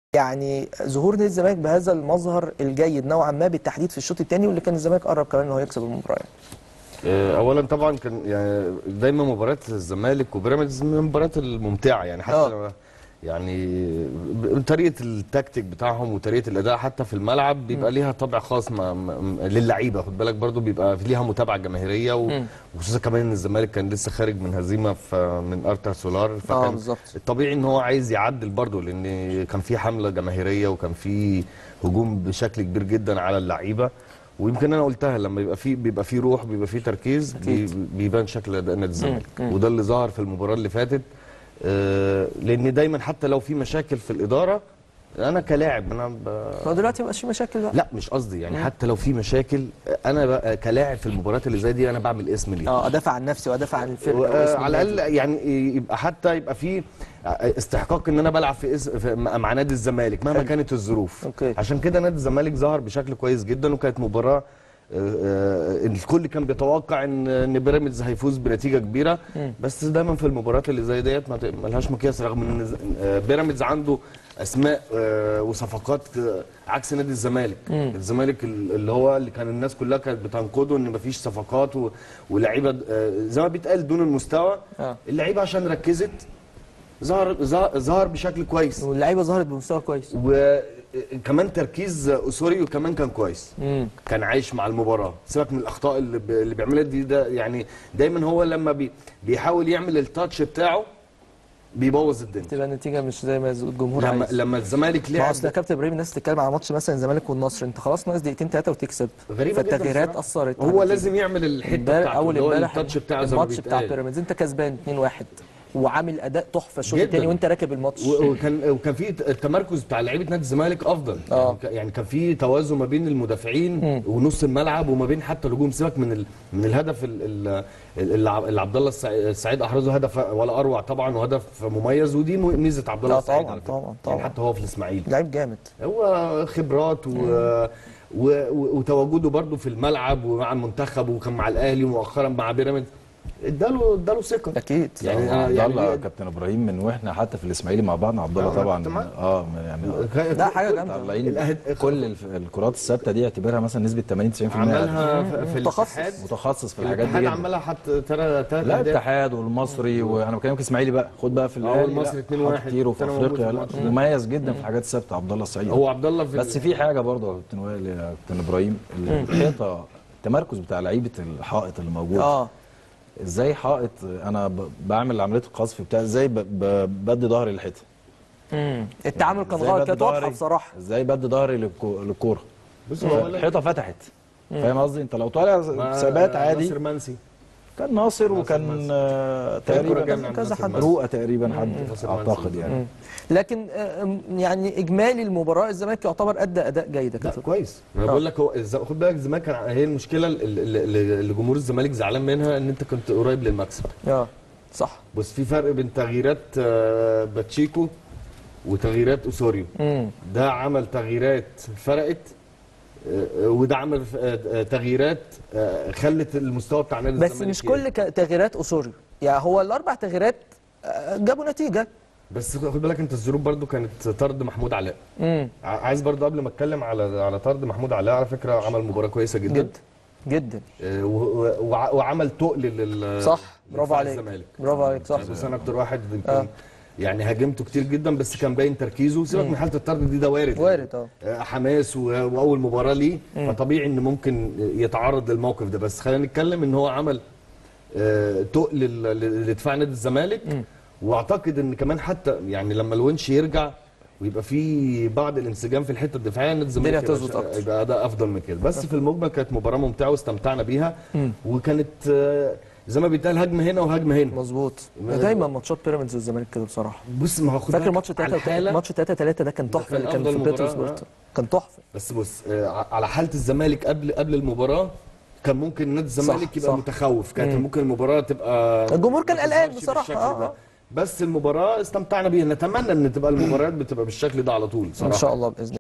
يعني ظهور نادي الزمالك بهذا المظهر الجيد نوعا ما بالتحديد في الشوط الثاني واللي كان الزمالك قرب كمان ان هو يكسب المباراه يعني. آه، اولا طبعا كان يعني دايما مباريات الزمالك وبيراميدز من المباريات الممتعه يعني حتى آه. لما- يعني ب- طريقه التكتيك بتاعهم وطريقه الاداء حتى في الملعب بيبقى ليها طابع خاص ما ما- للعيبه خد بالك برضو بيبقى في ليها متابعه جماهيريه و- وخصوصا كمان ان الزمالك كان لسه خارج من هزيمه ف- من ارتا سولار فكان بالظبط. الطبيعي ان هو عايز يعدل برضو لان كان في حمله جماهيريه وكان في هجوم بشكل كبير جدا على اللعيبه ويمكن انا قلتها لما يبقى في بيبقى في روح بيبقى في تركيز بي- بيبان شكل اداء نادي الزمالك وده اللي ظهر في المباراه اللي فاتت آه، لان دايما حتى لو في مشاكل في الاداره انا كلاعب انا ب... هو دلوقتي مبقاش في مشاكل بقى لا مش قصدي يعني حتى لو في مشاكل انا بقى كلاعب في المباريات اللي زي دي انا بعمل اسم ليه اه ادافع عن نفسي وادافع عن الفرقه و- واسم على النادي. الاقل يعني يبقى حتى يبقى في استحقاق ان انا بلعب في, اس... في مع نادي الزمالك مهما حلو. كانت الظروف أوكي. عشان كده نادي الزمالك ظهر بشكل كويس جدا وكانت مباراه آه، آه، الكل كان بيتوقع ان ان بيراميدز هيفوز بنتيجه كبيره بس دايما في المباريات اللي زي ديت ما ت- ملهاش مقياس رغم ان ز- آه، بيراميدز عنده اسماء آه، وصفقات آه، عكس نادي الزمالك الزمالك ال- اللي هو اللي كان الناس كلها كانت بتنقده ان مفيش صفقات و- ولاعيبه آه، زي ما بيتقال دون المستوى آه. اللعيبه عشان ركزت ظهر ظهر- ظهر بشكل كويس واللعيبه ظهرت بمستوى كويس وكمان تركيز اسوريو كمان كان كويس امم كان عايش مع المباراه سيبك من الاخطاء اللي, ب... اللي بيعملها دي ده يعني دايما هو لما بي... بيحاول يعمل التاتش بتاعه بيبوظ الدنيا تبقى النتيجه مش زي ما الجمهور لما عايز لما الزمالك ما لعب اصل يا كابتن ابراهيم الناس تتكلم على ماتش مثلا الزمالك والنصر انت خلاص ناقص دقيقتين ثلاثه وتكسب غريبه جدا فالتغييرات بصراحة. اثرت هو لازم يعمل الحته امبارح بتاعته اول اللي هو امبارح التاتش بتاعه زي ما الماتش بتاع بيتقال. بيراميدز انت كسبان 2-1 وعامل اداء تحفه الشوط جداً. الثاني وانت راكب الماتش و- وكان وكان في التمركز بتاع لعيبه نادي الزمالك افضل آه. يعني, ك- يعني كان في توازن ما بين المدافعين ونص الملعب وما بين حتى الهجوم سيبك من ال... من الهدف ال- ال- اللي ع- اللي عبد الله السع- السعيد احرزه هدف ولا اروع طبعا وهدف مميز ودي م- ميزه عبد الله لا السعيد طبعاً، على فكرة. طبعاً، طبعاً. يعني حتى هو في الاسماعيلي لعيب جامد هو خبرات و... و... و... وتواجده برده في الملعب ومع المنتخب وكان مع الاهلي ومؤخرا مع بيراميدز اداله اداله ثقه اكيد يعني يعني عبد يعني الله كابتن ابراهيم من واحنا حتى في الاسماعيلي مع بعض عبد الله آه، طبعا كنت معاه. اه يعني لا حاجه جامده طالعين الأهد- كل الف- الكرات الثابته دي اعتبرها مثلا نسبه 80 90% عملها في- في متخصص. الاتحاد متخصص في الحاجات دي الاتحاد جدا عملها حتى ترى تلات لا أهداف. الاتحاد والمصري وانا بكلمك اسماعيلي بقى خد بقى في اه الاهلي والمصري لا، 2-1. حط كتير وفي كان موجود افريقيا في لا الماتش. مميز جدا في الحاجات الثابته عبد الله السعيد هو عبد الله في بس في حاجه برضه يا كابتن وائل يا كابتن ابراهيم الحيطه التمركز بتاع لعيبه الحائط اللي موجود اه ازاي حائط انا ب- بعمل عمليه القذف بتاع ازاي ب- ب- بدي ظهري للحيطه امم التعامل كان إزاي غلط بدي كانت واضحه ظهري- بصراحه ازاي بدي ظهري للكو- للكوره بص هو بقول لك الحيطه فتحت فاهم قصدي انت لو طالع ما- ثبات عادي ناصر منسي كان ناصر وكان منسي. آه، كرة جاية تقريبا من كذا ناصر حد. منسي. رؤى تقريبا حد ناصر اعتقد منسي. يعني لكن آه، يعني اجمالي المباراه الزمالك يعتبر ادى اداء جيد يا لا كابتن كويس انا بقول لك هو الز- خد بالك الزمالك كان هي المشكله اللي- اللي اللي جمهور الزمالك زعلان منها ان انت كنت قريب للمكسب اه صح بس في فرق بين تغييرات آه، باتشيكو وتغييرات اوسوريو امم ده عمل تغييرات فرقت آه، وده عمل آه، آه، تغييرات آه، خلت المستوى بتاع نادي بس الزمالك مش يقل. كل ك- تغييرات اسوريو يعني هو الاربع تغييرات آه، جابوا نتيجه بس خد بالك انت الظروف برضو كانت طرد محمود علاء امم ع- عايز برضو قبل ما اتكلم على على طرد محمود علاء على فكره عمل مباراه كويسه جدا جدا جدا آه، و- و- وع- وعمل تقل لل صح برافو لدفاع عليك الزمالك برافو عليك صح بس انا اكتر واحد يمكن آه. يعني هاجمته كتير جدا بس كان باين تركيزه سيبك من حاله الطرد دي ده وارد وارد اه آه، حماس و- واول مباراه ليه فطبيعي ان ممكن يتعرض للموقف ده بس خلينا نتكلم ان هو عمل آه، تقل لل- ل- لدفاع نادي الزمالك واعتقد ان كمان حتى يعني لما الونش يرجع ويبقى في بعض الانسجام في الحته الدفاعيه نادي الزمالك الدنيا يبقى- تظبط أكتر. يبقى ده افضل من كده بس في المجمل كانت مباراه ممتعه واستمتعنا بيها وكانت آه، زي ما بيتقال هجمه هنا وهجمه هنا مظبوط ما- دايما ماتشات بيراميدز والزمالك كده بصراحه بص ما هو خد فاكر بالك ماتش على 3 الحالة- ماتش 3 3 ده كان تحفه كان اللي كان أفضل في مباراة، بيترو سبورت كان تحفه بس بص آه، على حاله الزمالك قبل قبل المباراه كان ممكن نادي الزمالك صح، يبقى صح. متخوف كانت ممكن المباراه تبقى الجمهور كان ما قلقان تظهرش بصراحة، بالشكل آه، ده. آه. بس المباراه استمتعنا بيها نتمنى ان تبقى المباريات بتبقى بالشكل ده على طول ان صراحه شاء الله باذن